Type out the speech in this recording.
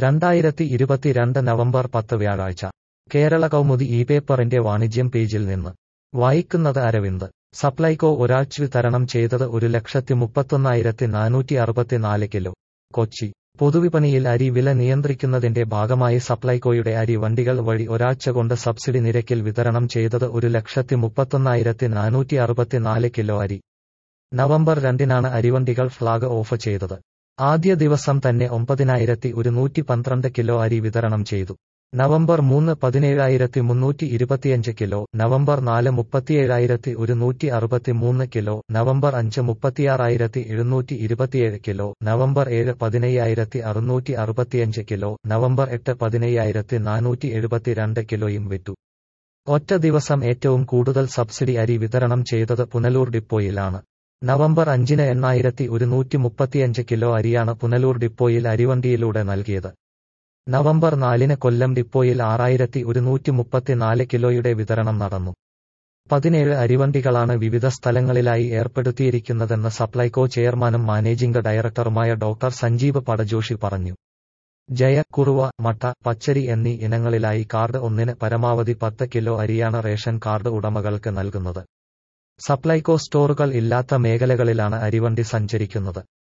രണ്ടായിരത്തി ഇരുപത്തിരണ്ട് നവംബർ പത്ത് വ്യാഴാഴ്ച കേരള കൗമുദി ഈ പേപ്പറിന്റെ വാണിജ്യം പേജിൽ നിന്ന് വായിക്കുന്നത് അരവിന്ദ് സപ്ലൈകോ ഒരാഴ്ച വിതരണം ചെയ്തത് ഒരു ലക്ഷത്തി മുപ്പത്തൊന്നായിരത്തി നാനൂറ്റി അറുപത്തിനാല് കിലോ കൊച്ചി പൊതുവിപണിയിൽ അരി വില നിയന്ത്രിക്കുന്നതിന്റെ ഭാഗമായി സപ്ലൈകോയുടെ അരി വണ്ടികൾ വഴി ഒരാഴ്ച കൊണ്ട് സബ്സിഡി നിരക്കിൽ വിതരണം ചെയ്തത് ഒരു ലക്ഷത്തി മുപ്പത്തൊന്നായിരത്തി നാനൂറ്റി അറുപത്തിനാല് കിലോ അരി നവംബർ രണ്ടിനാണ് അരിവണ്ടികൾ ഫ്ളാഗ് ഓഫ് ചെയ്തത് ആദ്യ ദിവസം തന്നെ ഒമ്പതിനായിരത്തി ഒരുന്നൂറ്റി പന്ത്രണ്ട് കിലോ അരി വിതരണം ചെയ്തു നവംബർ മൂന്ന് പതിനേഴായിരത്തി മുന്നൂറ്റി ഇരുപത്തിയഞ്ച് കിലോ നവംബർ നാല് മുപ്പത്തിയേഴായിരത്തി ഒരുന്നൂറ്റി അറുപത്തിമൂന്ന് കിലോ നവംബർ അഞ്ച് മുപ്പത്തിയാറായിരത്തി എഴുന്നൂറ്റി ഇരുപത്തിയേഴ് കിലോ നവംബർ ഏഴ് പതിനയ്യായിരത്തി അറുന്നൂറ്റി അറുപത്തിയഞ്ച് കിലോ നവംബർ എട്ട് പതിനയ്യായിരത്തി നാനൂറ്റി എഴുപത്തിരണ്ട് കിലോയും വിറ്റു ഒറ്റ ദിവസം ഏറ്റവും കൂടുതൽ സബ്സിഡി അരി വിതരണം ചെയ്തത് പുനലൂർ ഡിപ്പോയിലാണ് നവംബർ അഞ്ചിന് എണ്ണായിരത്തി ഒരുന്നൂറ്റി മുപ്പത്തിയഞ്ച് കിലോ അരിയാണ് പുനലൂർ ഡിപ്പോയിൽ അരിവണ്ടിയിലൂടെ നൽകിയത് നവംബർ നാലിന് കൊല്ലം ഡിപ്പോയിൽ ആറായിരത്തി ഒരുന്നൂറ്റി മുപ്പത്തിനാല് കിലോയുടെ വിതരണം നടന്നു പതിനേഴ് അരിവണ്ടികളാണ് വിവിധ സ്ഥലങ്ങളിലായി ഏർപ്പെടുത്തിയിരിക്കുന്നതെന്ന് സപ്ലൈകോ ചെയർമാനും മാനേജിംഗ് ഡയറക്ടറുമായ ഡോക്ടർ സഞ്ജീവ് പടജോഷി പറഞ്ഞു ജയ കുറുവ മട്ട പച്ചരി എന്നീ ഇനങ്ങളിലായി കാർഡ് ഒന്നിന് പരമാവധി പത്ത് കിലോ അരിയാണ് റേഷൻ കാർഡ് ഉടമകൾക്ക് നൽകുന്നത് സപ്ലൈകോ സ്റ്റോറുകൾ ഇല്ലാത്ത മേഖലകളിലാണ് അരിവണ്ടി സഞ്ചരിക്കുന്നത്